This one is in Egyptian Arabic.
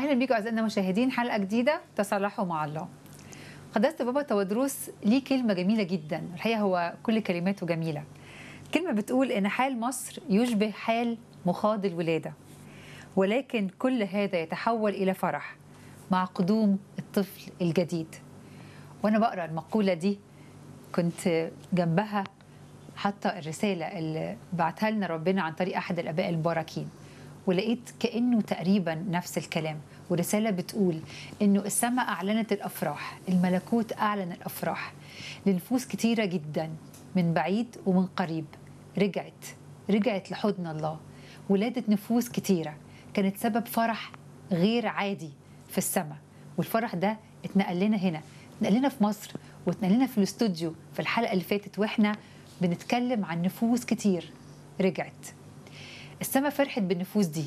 اهلا بيكم اعزائنا المشاهدين حلقه جديده تصالحوا مع الله قداسه بابا تودروس ليه كلمه جميله جدا الحقيقه هو كل كلماته جميله كلمه بتقول ان حال مصر يشبه حال مخاض الولاده ولكن كل هذا يتحول الى فرح مع قدوم الطفل الجديد وانا بقرا المقوله دي كنت جنبها حاطه الرساله اللي بعتها لنا ربنا عن طريق احد الاباء المباركين ولقيت كانه تقريبا نفس الكلام ورساله بتقول انه السماء اعلنت الافراح الملكوت اعلن الافراح لنفوس كتيره جدا من بعيد ومن قريب رجعت رجعت لحضن الله ولادت نفوس كتيره كانت سبب فرح غير عادي في السماء والفرح ده اتنقل لنا هنا اتنقل لنا في مصر واتنقل لنا في الاستوديو في الحلقه اللي فاتت واحنا بنتكلم عن نفوس كتير رجعت السما فرحت بالنفوس دي